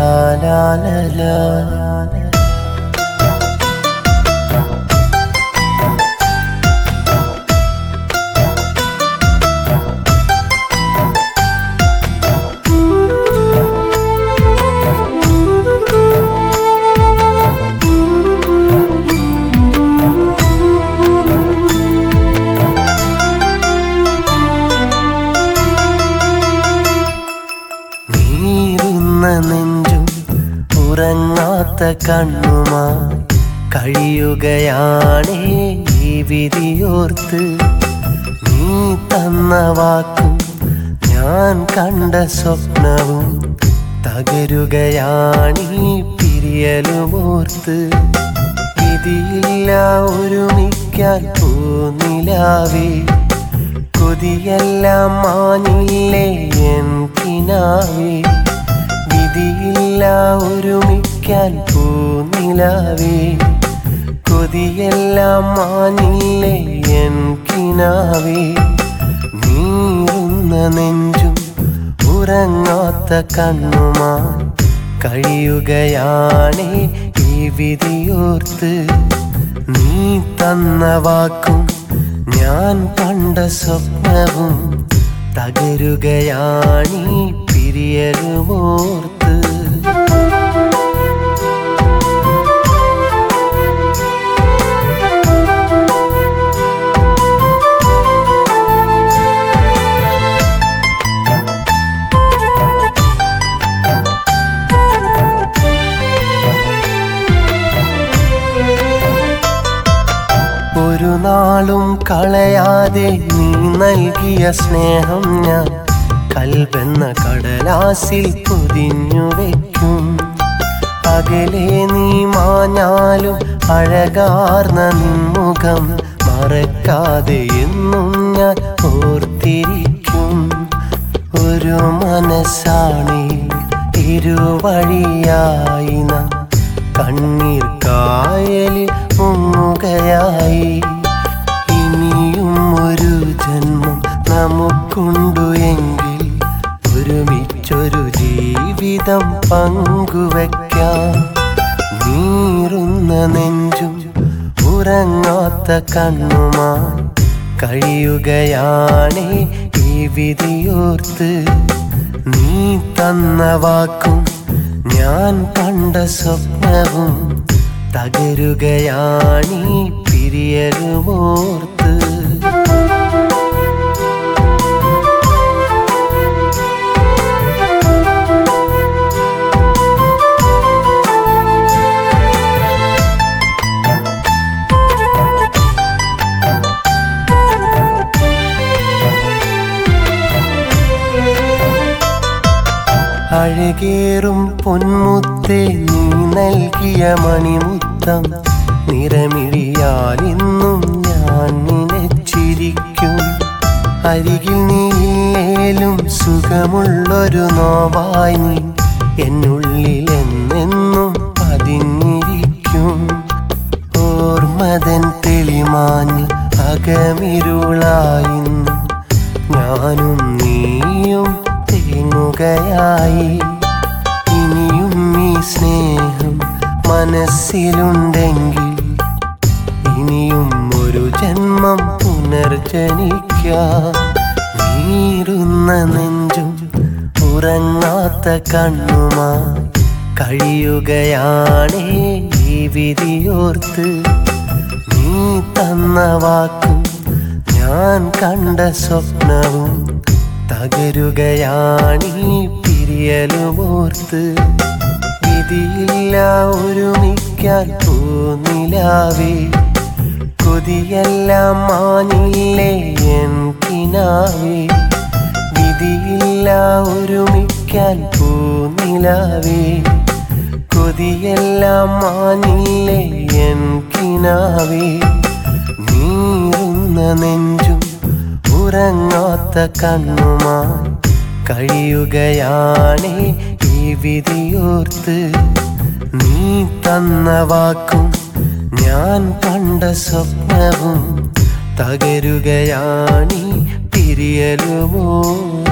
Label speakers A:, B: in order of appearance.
A: ലാ ലാ ലാ. നീറുന്ന നെഞ്ചും ഉറങ്ങാത്ത കണ്ണുമായി കഴിയുകയാണേ ഈ വിധിയോർത്ത് നീ തന്ന വാക്കും ഞാൻ കണ്ട സ്വപ്നവും തകരുകയാണീ പിരിയലുമോർത്ത് വിധിയില്ല ഒരുമിക്കാൻ പോന്നിലാവേ കൊതിയെല്ലാം മാനില്ലേ എൻ കിനാവേ വിധിയില്ല ഒരുമിക്കാൻ പോന്നിലാവേ കൊതിയെല്ലാം മാനില്ലേ എൻ കിനാവേ നീറുന്ന നെഞ്ചും ഉറങ്ങാത്ത കണ്ണുമായി കഴിയുകയാണേ ഈ വിധിയോർത്ത് നീ തന്ന വാക്കും ഞാൻ കണ്ട സ്വപ്നവും തകരുകയാണീ പിരിയലുമോർത്ത് ഒരു നാളും കളയാതെ നീ നൽകിയ സ്നേഹം ഞാൻ കൽവെന്ന കടലാസിൽ പൊതിഞ്ഞു വെക്കും അകലെ നീ മാഞ്ഞാലും അഴകാർന്ന നിൻമുഖം മറക്കാതെ എന്നും ഞാൻ ഓർത്തിരിക്കും ഒരു മനസ്സാണി ഇരുവഴിയായി നാം കണ്ണീർ കായലിൽ മുങ്ങുകയായി ഇനിയും ഒരു ജന്മം നമുക്കുണ്ടു എങ്കിൽ ഒരുമിച്ചൊരു ജീവിതം പങ്കുവെക്കാം നീറുന്ന നെഞ്ചും ഉറങ്ങാത്ത കണ്ണുമായി കഴിയുകയാണേ ഈ വിധിയോർത്ത് നീ തന്ന വാക്കും ഞാൻ കണ്ട സ്വപ്നവും തകരുകയാണീ പിരിയലുമോർത്ത് അഴകേറും പൊന്മുത്തേ നീ നൽകിയ മണിമുത്തം നിറമിഴിയാലിന്നും ഞാൻ നിനച്ചിരിക്കും അരികിൽ നീയില്ലേലും സുഖമുള്ളൊരു നോവായി നീ എന്നുള്ളിൽ എന്നെന്നും പതിഞ്ഞിരിക്കും ഓർമ്മതൻ തെളിമാഞ്ഞ് അകമിരുളായിന്നും ഞാനും നീയും തേങ്ങുകയായി ഇനിയും ഈ സ്നേഹം മനസ്സിലുണ്ടെങ്കിൽ ഇനിയും ഒരു ജന്മം പുനർജനിക്കാം നീറുന്ന നെഞ്ചും ഉറങ്ങാത്ത കണ്ണുമായി കഴിയുകയാണേ ഈ വിധിയോർത്ത് നീ തന്ന വാക്കും ഞാൻ കണ്ട സ്വപ്നവും തകരുകയാണീ പിരിയലുമോർത്ത് വിധിയില്ല ഒരുമിക്കാൻ പോന്നിലാവേ കൊതിയെല്ലാം മാനില്ലേ എൻ കിനാവേ വിധിയില്ല ഒരുമിക്കാൻ പോന്നിലാവേ കൊതിയെല്ലാം മാനില്ലേ എൻ കിനാവേ നീറുന്ന നെഞ്ചും ഉറങ്ങാത്ത കണ്ണുമായി കഴിയുകയാണേ ഈ വിധിയോർത്ത് നീ തന്ന വാക്കും ഞാൻ കണ്ട സ്വപ്നവും തകരുകയാണീ പിരിയലുമോ